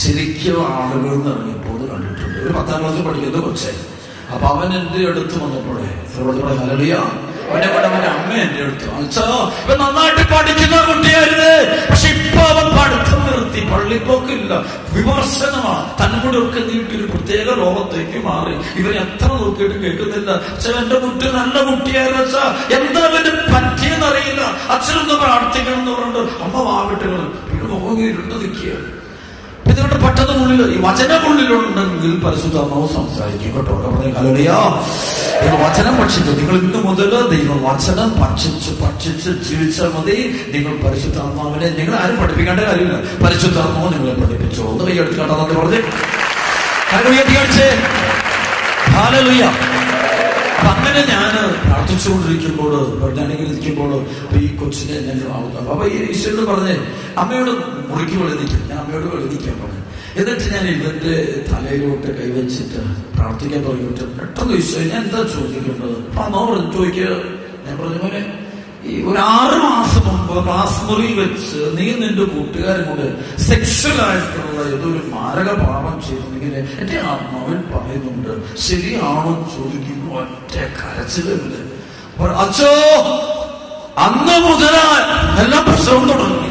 ശരിക്കും ആളുകൾ ഇറങ്ങിയപ്പോൾ കണ്ടിട്ടുണ്ട് ഒരു പത്താം ക്ലാസ്സിൽ പഠിക്കുന്ന കൊച്ചെ അപ്പൊ അവൻ എന്റെ അടുത്ത് വന്നപ്പോഴേ സർവ്വത്തോടെ ഹലളിയ അവന്റെ കൂടെ അവന്റെ അമ്മ എന്റെ അടുത്ത് അച്ഛാ ഇവൻ നന്നായിട്ട് പഠിക്കുന്ന കുട്ടിയായിരുന്നു പക്ഷെ ഇപ്പൊ അവൻ പഠിത്തം നിർത്തി പള്ളിപ്പോക്കില്ല വിമർശനമാ തന്നോട് ഒക്കെ നീട്ടി ഒരു പ്രത്യേക ലോകത്തേക്ക് മാറി ഇവൻ എത്ര നോക്കിയിട്ട് കേൾക്കുന്നില്ല അച്ഛൻ എന്റെ കുട്ടി നല്ല കുട്ടിയായിരുന്നു അച്ഛാ എന്താ അവന് പറ്റിയെന്നറിയില്ല അച്ഛനൊന്ന് പ്രാർത്ഥിക്കണം എന്ന് പറഞ്ഞിട്ട് അമ്മ വാവിട്ടുകൾ പിന്നെ മുഖം ഇരുണ്ട് നിൽക്കുകയാണ് ഇതിവിടെ പെട്ടതിനുള്ളിൽ ഈ വചനമുള്ളിലുണ്ടെങ്കിൽ പരിശുദ്ധാത്മാവ് സംസാരിക്കും കേട്ടോ ഹലോടിയാ നിങ്ങൾ വചനം ഭക്ഷിച്ചു നിങ്ങൾ ഇന്ന് മുതൽ ദൈവം വചനം ഭക്ഷിച്ച് ഭക്ഷിച്ച് ജീവിച്ചാൽ മതി നിങ്ങൾ പരിശുദ്ധാത്മാവിനെ നിങ്ങൾ ആരും പഠിപ്പിക്കേണ്ട കാര്യമില്ല പരിശുദ്ധാത്മാവ് നിങ്ങളെ പഠിപ്പിച്ചു ഒന്ന് കൈ എടുത്ത് കേട്ടോ എന്നൊക്കെ പറഞ്ഞ് ഹല്ലേലൂയ, കൈ അടിച്ചേ. ഹല്ലേലൂയ. അപ്പൊ അങ്ങനെ ഞാൻ പ്രാർത്ഥിച്ചുകൊണ്ടിരിക്കുമ്പോൾ ഞാനിങ്ങനെ ഇരിക്കുമ്പോൾ അപ്പൊ ഈ കൊച്ചിനെ ഞാൻ അപ്പൊ ഈ ഈശ്വരനോട് പറഞ്ഞേ അമ്മയോട് മുറുക്കി വെളുതിക്കും ഞാൻ അമ്മയോട് വെളുതിക്കാൻ പറഞ്ഞു എന്നിട്ട് ഞാൻ ഇവന്റെ തലയിലോട്ട് കൈവച്ചിട്ട് പ്രാർത്ഥിക്കാൻ തുടങ്ങിയിട്ട് പെട്ടെന്ന് ഈശോ ഞാൻ എന്താ ചോദിക്കേണ്ടത് അപ്പൊ അമ്മ പറഞ്ഞു ചോദിക്കുക ഞാൻ പറഞ്ഞു മോനെ ഈ ഒരു ആറ് മാസം മുമ്പ് ക്ലാസ് മുറി വെച്ച് നീ നിന്റെ കൂട്ടുകാരും കൂടെ സെക്ഷൽ ആയിട്ടുള്ള ഏതൊരു മാരക പാപം ചെയ്തെങ്കിൽ എന്റെ ആത്മാവിൽ പറയുന്നുണ്ട് ശരിയാണോ എന്ന് ചോദിക്കുമ്പോൾ ഒറ്റ കരച്ചിലുണ്ട് അപ്പോൾ അച്ഛോ അന്ന് മുതലാ എല്ലാം പ്രശ്നവും തുടങ്ങി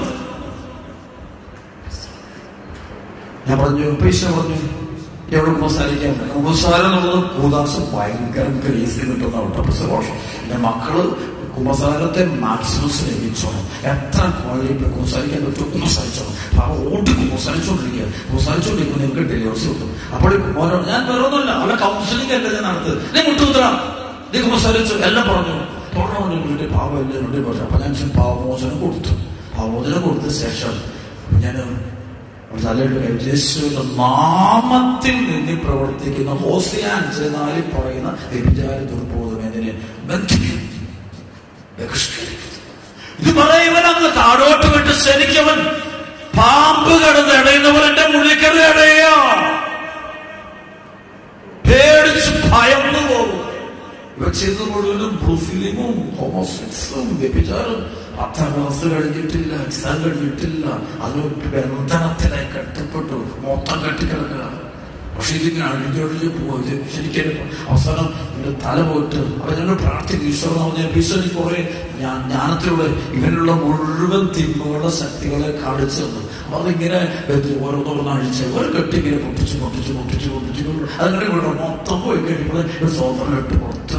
ഞാൻ പറഞ്ഞു പൈസ പറഞ്ഞു എവിടെ കുമ്പസാരിക്കാൻ കുമ്പസാരം എന്നുള്ളത് കൂതാസം ഭയങ്കര ക്രേസി കിട്ടുന്ന ഔട്ടപ്പസോഷം എന്റെ മക്കള് കുമ്പസാരത്തെ മാക്സിമം സ്നേഹിച്ചോണം എത്ര ക്വാളിറ്റി കുമ്പസാരിക്കാൻ പറ്റുമോ കുമ്പസാരിച്ചോണം അപ്പൊ അവ ഓടി കുമ്പസാരിച്ചോണ്ടിരിക്കുക കുമ്പസാരിച്ചോണ്ടിരിക്കുമ്പോൾ നിങ്ങൾക്ക് ഡെലിവേഴ്സ് കിട്ടും അപ്പോൾ ഈ മോനോട് ഞാൻ വേറൊന്നുമില്ല അവളെ കൗൺസിലിംഗ് അല്ല ഞാൻ നടത്ത് നീ മുട്ടുകുത്ര നീ കുമ്പസാരിച്ചു എല്ലാം പറഞ്ഞു പറഞ്ഞു വീട്ടിൽ പാവം എല്ലാം വേണ്ടി പറഞ്ഞു അപ്പൊ ഞാൻ പാവമോചനം കൊടുത്തു പാവമോചനം കൊടുത്ത ശേഷം ഞാൻ തലയുടെ യേശുവിന്റെ നാമത്തിൽ നിന്ന് പ്രവർത്തിക്കുന്ന ഹോസിയ അഞ്ച് നാലിൽ പറയുന്ന വ്യഭിചാര ദുർബോധമെതിനെ ബന്ധിക്കും ബഹിഷ്കരിക്കും. ഇത് പറയുവൻ അങ്ങ് താഴോട്ട് വിട്ട് ശരിക്കവൻ പാമ്പ് കിടന്ന് ഇടയുന്നവൻ എന്റെ മുള്ളിക്കറി ഇടയോ പേടിച്ച് ഭയന്നു പോകും ഇവ ചെയ്ത മുഴുവനും ബ്രൂഫിലിങ്ങും ഹോമോസെക്സും വ്യഭിചാരം പത്താം ക്ലാസ് കഴിഞ്ഞിട്ടില്ല എക്സാം കഴിഞ്ഞിട്ടില്ല അതൊരു ബന്ധനത്തിനെ കെട്ടപ്പെട്ടു മൊത്തം കെട്ടിക്കിടക്കുക പക്ഷെ ഇതിങ്ങനെ അഴിഞ്ഞൊഴിഞ്ഞ് പോകും ഇത് ശരിക്കും അവസാനം ഇവന്റെ തല പോയിട്ട് അപ്പൊ ഞങ്ങൾ പ്രാർത്ഥിക്കും ഈശ്വരനാമം ഞാൻ ഈശ്വരൻ കുറെ ഞാൻ ജ്ഞാനത്തിലൂടെ ഇവനുള്ള മുഴുവൻ തിന്മകളുടെ ശക്തികളെ കാണിച്ചു തന്നു അപ്പൊ അതിങ്ങനെ ഇത് ഓരോന്നോരോന്ന് അഴിച്ച് ഒരു കെട്ടി ഇങ്ങനെ പൊട്ടിച്ച് പൊട്ടിച്ച് പൊട്ടിച്ച് പൊട്ടിച്ച് അതങ്ങനെ ഇവിടെ മൊത്തം പോയി കഴിയുമ്പോൾ ഒരു സ്വതന്ത്രം ഇട്ട് പുറത്ത്